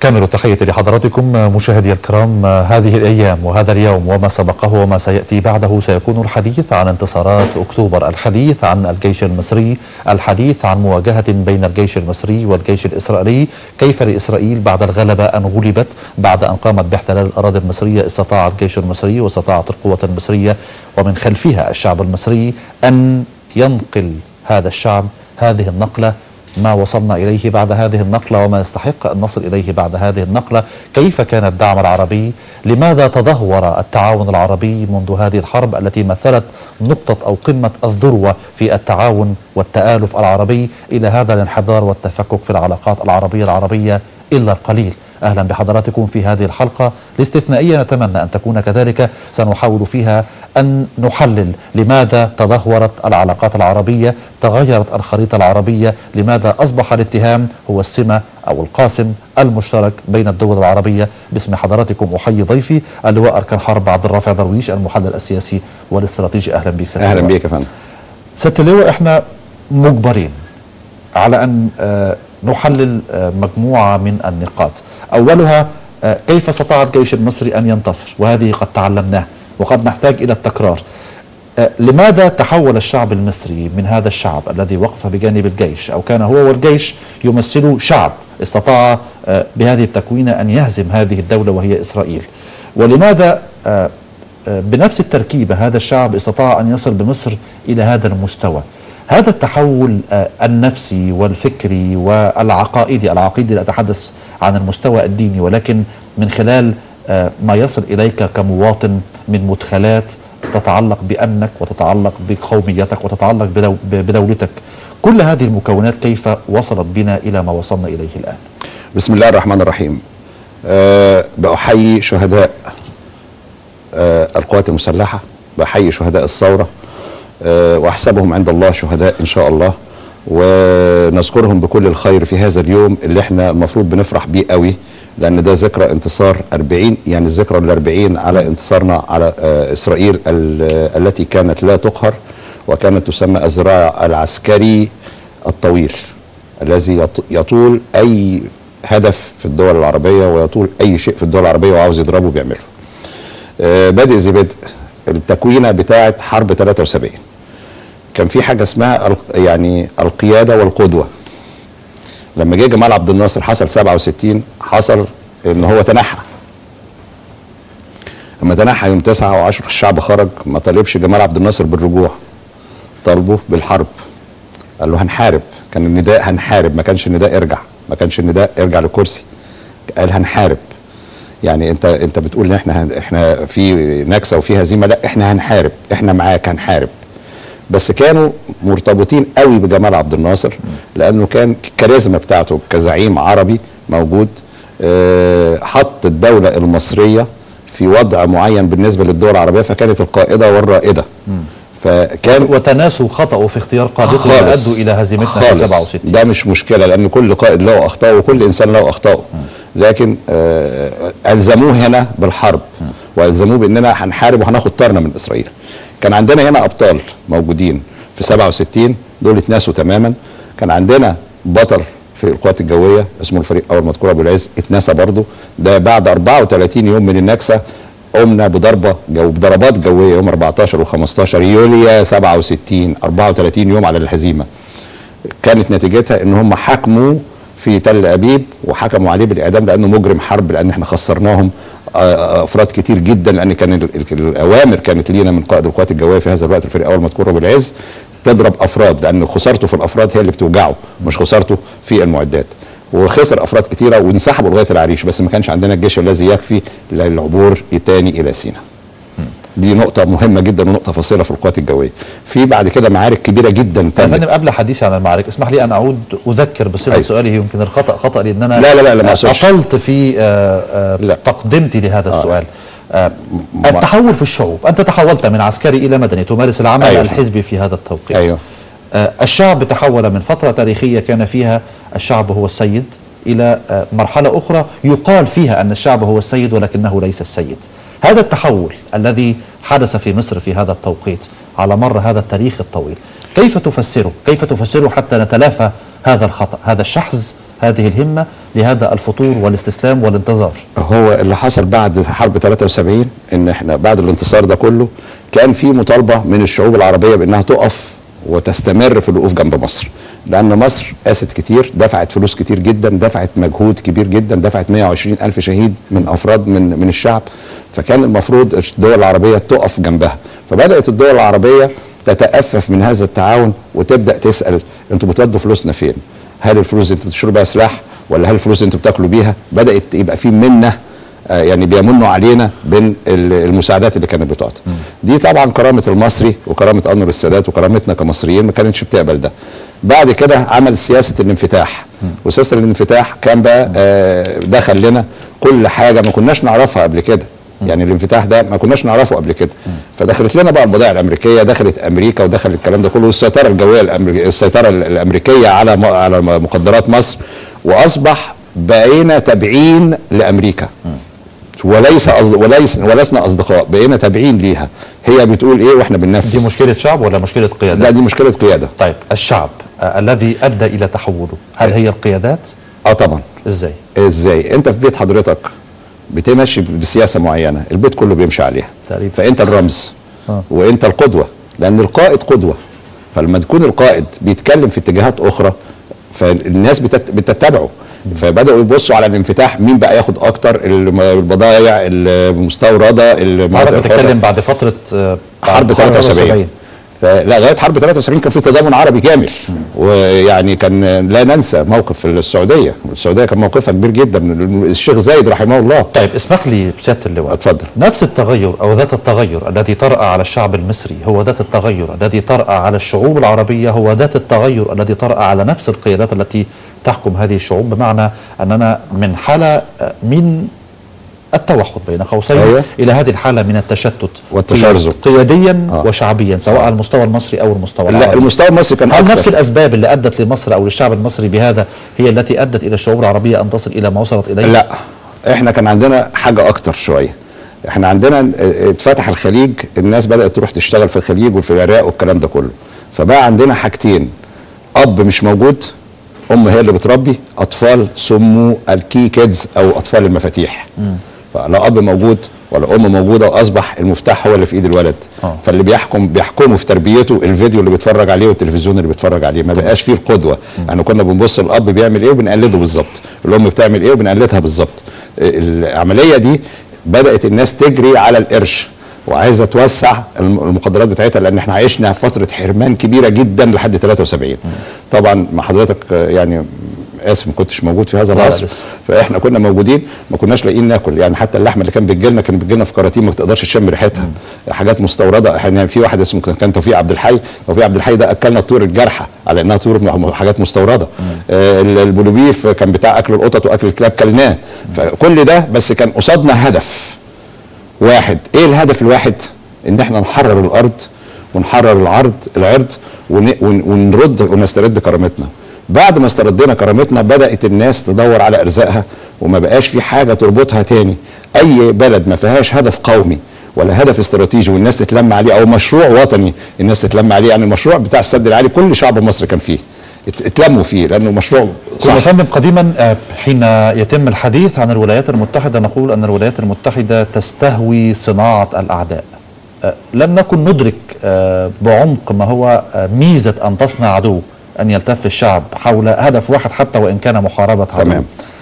كامل التحية لحضراتكم مشاهدي الكرام هذه الأيام وهذا اليوم وما سبقه وما سيأتي بعده سيكون الحديث عن انتصارات أكتوبر الحديث عن الجيش المصري الحديث عن مواجهة بين الجيش المصري والجيش الإسرائيلي كيف لإسرائيل بعد الغلبة أن غلبت بعد أن قامت باحتلال الأراضي المصرية استطاع الجيش المصري واستطاعت القوة المصرية ومن خلفها الشعب المصري أن ينقل هذا الشعب هذه النقلة ما وصلنا إليه بعد هذه النقلة وما يستحق أن نصل إليه بعد هذه النقلة كيف كان الدعم العربي لماذا تدهور التعاون العربي منذ هذه الحرب التي مثلت نقطة أو قمة الذروة في التعاون والتآلف العربي إلى هذا الانحدار والتفكك في العلاقات العربية العربية إلا القليل أهلا بحضراتكم في هذه الحلقة الاستثنائية نتمنى أن تكون كذلك سنحاول فيها أن نحلل لماذا تدهورت العلاقات العربية تغيرت الخريطة العربية لماذا أصبح الاتهام هو السمة أو القاسم المشترك بين الدول العربية باسم حضراتكم أحيي ضيفي اللواء أركان حرب عبد الرافع درويش المحلل السياسي والاستراتيجي أهلا بك سيد أهلا بك يا فندم سيادة اللواء احنا مجبرين على أن نحلل مجموعة من النقاط أولها كيف استطاع الجيش المصري أن ينتصر وهذه قد تعلمناه وقد نحتاج إلى التكرار لماذا تحول الشعب المصري من هذا الشعب الذي وقف بجانب الجيش أو كان هو والجيش يمثل شعب استطاع بهذه التكوينة أن يهزم هذه الدولة وهي إسرائيل ولماذا بنفس التركيبة هذا الشعب استطاع أن يصل بمصر إلى هذا المستوى هذا التحول النفسي والفكري والعقائدي العقيدي لا أتحدث عن المستوى الديني ولكن من خلال ما يصل إليك كمواطن من مدخلات تتعلق بأمنك وتتعلق بقوميتك وتتعلق بدولتك كل هذه المكونات كيف وصلت بنا إلى ما وصلنا إليه الآن بسم الله الرحمن الرحيم أه بأحيي شهداء أه القوات المسلحة بأحيي شهداء الثورة أه واحسبهم عند الله شهداء ان شاء الله ونذكرهم بكل الخير في هذا اليوم اللي احنا المفروض بنفرح بيه قوي لان ده ذكرى انتصار 40 يعني الذكرى ال 40 على انتصارنا على اسرائيل التي كانت لا تقهر وكانت تسمى الذراع العسكري الطويل الذي يطول اي هدف في الدول العربيه ويطول اي شيء في الدول العربيه وعاوز يضربه بيعمله. بادئ ذي بدء التكوينه بتاعه حرب 73 كان في حاجه اسمها يعني القياده والقدوه لما جه جمال عبد الناصر حصل 67 حصل ان هو تنحى لما تنحى يوم 9 و10 الشعب خرج ما طالبش جمال عبد الناصر بالرجوع طالبه بالحرب قال له هنحارب كان النداء هنحارب ما كانش النداء ارجع ما كانش النداء ارجع للكرسي قال هنحارب يعني انت انت بتقول ان احنا احنا في نكسه وفي هزيمه لا احنا هنحارب احنا معاك هنحارب بس كانوا مرتبطين قوي بجمال عبد الناصر لانه كان الكاريزما بتاعته كزعيم عربي موجود اه حط الدوله المصريه في وضع معين بالنسبه للدول العربيه فكانت القائده والرائده فكان وتناسوا خطأوا في اختيار قادته ادوا الى هزيمتنا في 67 ده مش مشكله لان كل قائد له اخطاء وكل انسان له اخطاء لكن آه الزموه هنا بالحرب والزموه باننا هنحارب وهناخد طارنا من اسرائيل كان عندنا هنا ابطال موجودين في 67 دول اتناسوا تماما كان عندنا بطل في القوات الجويه اسمه الفريق اول مذكور ابو العز اتنسى برضه ده بعد 34 يوم من النكسه قمنا بضربه جو بضربات جويه يوم 14 و15 يوليو 67 34 يوم على الهزيمه كانت نتيجتها ان هم حكموا في تل ابيب وحكموا عليه بالاعدام لانه مجرم حرب لان احنا خسرناهم افراد كتير جدا لان كان الاوامر كانت لينا من قائد القوات الجويه في هذا الوقت الفريق اول مذكور ابو العز تضرب افراد لان خسارته في الافراد هي اللي بتوجعه مش خسارته في المعدات وخسر افراد كتيره وانسحبوا لغايه العريش بس ما كانش عندنا الجيش الذي يكفي للعبور تاني الى سيناء دي نقطة مهمة جدا ونقطة فاصلة في القوات الجوية. في بعد كده معارك كبيرة جدا يا فندم قبل حديثي عن المعارك اسمح لي أن أعود أذكر بصيغة أيوة. سؤالي يمكن الخطأ خطأ لأن أنا لا لا لا, لا أطلت في آآ آآ لا. تقدمتي لهذا آه. السؤال. آه التحول في الشعوب أنت تحولت من عسكري إلى مدني تمارس العمل أيوة. الحزبي في هذا التوقيت أيوة. آه الشعب تحول من فترة تاريخية كان فيها الشعب هو السيد إلى آه مرحلة أخرى يقال فيها أن الشعب هو السيد ولكنه ليس السيد هذا التحول الذي حدث في مصر في هذا التوقيت على مر هذا التاريخ الطويل كيف تفسره كيف تفسره حتى نتلافى هذا الخطأ هذا الشحذ هذه الهمة لهذا الفتور والاستسلام والانتظار هو اللي حصل بعد حرب 73 ان احنا بعد الانتصار ده كله كان في مطالبه من الشعوب العربيه بانها تقف وتستمر في الوقوف جنب مصر لان مصر قاست كتير دفعت فلوس كتير جدا دفعت مجهود كبير جدا دفعت 120 الف شهيد من افراد من من الشعب فكان المفروض الدول العربيه تقف جنبها فبدات الدول العربيه تتأفف من هذا التعاون وتبدا تسال انتوا بتودوا فلوسنا فين؟ هل الفلوس دي انتوا بتشتروا بيها سلاح ولا هل الفلوس دي انتوا بتاكلوا بيها؟ بدات يبقى في منه آه، يعني بيمنوا علينا بين ال- المساعدات اللي كانت بتعطى دي طبعا كرامه المصري وكرامه انور السادات وكرامتنا كمصريين ما كانتش بتقبل ده بعد كده عمل سياسه الانفتاح وسياسه الانفتاح كان بقى آه، دخل لنا كل حاجه ما كناش نعرفها قبل كده يعني الانفتاح ده ما كناش نعرفه قبل كده فدخلت لنا بقى البضائع الامريكيه دخلت امريكا ودخل الكلام ده كله والسيطره الجويه الأمريكية السيطره الامريكيه على م- على مقدرات مصر واصبح بقينا تابعين لامريكا وليس أصد... وليس ولسنا اصدقاء بقينا تابعين ليها هي بتقول ايه واحنا بننفذ دي مشكلة شعب ولا مشكلة قيادات؟ لا دي مشكله قياده طيب الشعب آه الذي أدى إلى تحوله هل هي القيادات؟ اه طبعا إزاي؟ ازاي انت في بيت حضرتك بتمشي بسياسه معينه البيت كله بيمشي عليها تقريبا. فانت الرمز آه. وانت القدوه لان القائد قدوه فلما تكون القائد بيتكلم في اتجاهات اخرى فالناس بتت... بتتبعه فبداوا يبصوا على الانفتاح مين بقى ياخد اكتر الم- البضائع المستورده المناطق حضرتك الحرة. بتتكلم بعد فترة آه بعد حرب 73 فلا لغايه حرب 73 كان في تضامن عربي كامل ويعني كان لا ننسى موقف السعوديه السعوديه كان موقفها كبير جدا الشيخ زايد رحمه الله طيب اسمح لي بسيادة اللواء اتفضل نفس التغير أو ذات التغير الذي طرأ على الشعب المصري هو ذات التغير الذي طرأ على الشعوب العربية هو ذات التغير الذي طرأ على نفس القيادات التي تحكم هذه الشعوب بمعنى أننا من حالة آه، من التوحد بين قوسين أيوة. إلى هذه الحالة من التشتت والتشرذم. قياديا آه. وشعبيا سواء على المستوى المصري أو المستوى لا العربي المستوى المصري كان هل أكتر. نفس الأسباب اللي أدت لمصر أو للشعب المصري بهذا هي التي أدت إلى الشعوب العربية أن تصل إلى ما وصلت إليه؟ لا احنا كان عندنا حاجه اكتر شويه احنا عندنا اتفتح الخليج الناس بدات تروح تشتغل في الخليج وفي العراق والكلام ده كله فبقى عندنا حاجتين اب مش موجود ام هي اللي بتربي اطفال سموا الكي كيدز او اطفال المفاتيح فلا اب موجود ولا ام موجوده واصبح المفتاح هو اللي في ايد الولد آه. فاللي بيحكم بيحكمه في تربيته الفيديو اللي بيتفرج عليه والتلفزيون اللي بيتفرج عليه ما بقاش فيه القدوه يعني كنا بنبص الاب بيعمل ايه وبنقلده بالظبط الام بتعمل ايه وبنقلدها بالظبط العمليه دي بدات الناس تجري على القرش وعايزه توسع الم- المقدرات بتاعتها لان احنا عشنا فتره حرمان كبيره جدا لحد 73 طبعا مع حضرتك آه، يعني اسف ما كنتش موجود في هذا لا، العصر لسه. فاحنا كنا موجودين ما كناش لاقيين ناكل يعني حتى اللحمه اللي كان بتجي لنا كان بتجي لنا في كراتين ما تقدرش تشم ريحتها حاجات مستورده احنا في واحد اسمه كان توفيق عبد الحي توفيق عبد الحي ده اكلنا الطيور الجارحه على انها طيور م- حاجات مستورده آه ال- البلوبيف كان بتاع اكل القطط واكل الكلاب كلناه فكل ده بس كان قصادنا هدف واحد ايه الهدف الواحد ان احنا نحرر الارض ونحرر العرض العرض ون- ون- ونرد ونسترد كرامتنا بعد ما استردينا كرامتنا بدات الناس تدور على ارزاقها وما بقاش في حاجه تربطها تاني اي بلد ما فيهاش هدف قومي ولا هدف استراتيجي والناس تتلم عليه او مشروع وطني الناس تتلم عليه يعني المشروع بتاع السد العالي كل شعب مصر كان فيه ات- اتلموا فيه لانه مشروع كنا صح فندم قديما آه، حين يتم الحديث عن الولايات المتحدة نقول أن الولايات المتحدة تستهوي صناعة الأعداء آه، لم نكن ندرك آه، بعمق ما هو آه، ميزة أن تصنع عدو أن يلتف الشعب حول هدف واحد حتى وإن كان محاربة عدو تمام.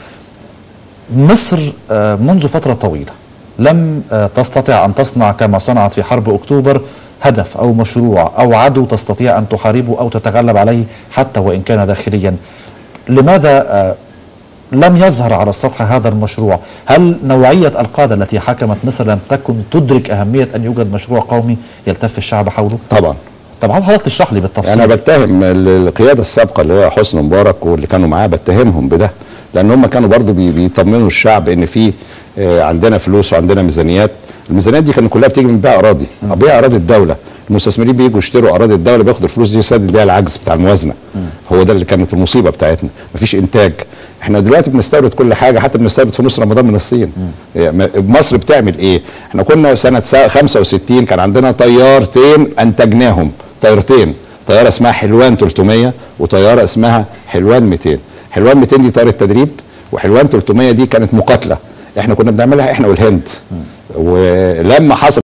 مصر آه، منذ فترة طويلة لم آه، تستطع أن تصنع كما صنعت في حرب أكتوبر هدف أو مشروع أو عدو تستطيع أن تحاربه أو تتغلب عليه حتى وإن كان داخليا لماذا آه، لم يظهر على السطح هذا المشروع هل نوعية القادة التي حكمت مصر لم تكن تدرك أهمية أن يوجد مشروع قومي يلتف الشعب حوله طبعا طب هل حضرتك تشرح لي بالتفصيل انا بتهم ال- القياده السابقه اللي هو حسني مبارك واللي كانوا معاه بتهمهم بده لان هم كانوا برضو بي- بيطمنوا الشعب ان في آه، عندنا فلوس وعندنا ميزانيات الميزانيات دي كانت كلها بتيجي من بيع اراضي بيع اراضي الدوله المستثمرين بييجوا يشتروا اراضي الدوله بياخدوا الفلوس دي يسدد بيها العجز بتاع الموازنه هو ده اللي كانت المصيبه بتاعتنا مفيش انتاج احنا دلوقتي بنستورد كل حاجه حتى بنستورد في نص رمضان من الصين يعني مصر بتعمل ايه احنا كنا سنه سا- 65 كان عندنا طيارتين انتجناهم طيارتين طياره اسمها حلوان 300 وطياره اسمها حلوان 200 حلوان 200 دي طائره تدريب وحلوان 300 دي كانت مقاتله احنا كنا بنعملها احنا والهند ولما حصل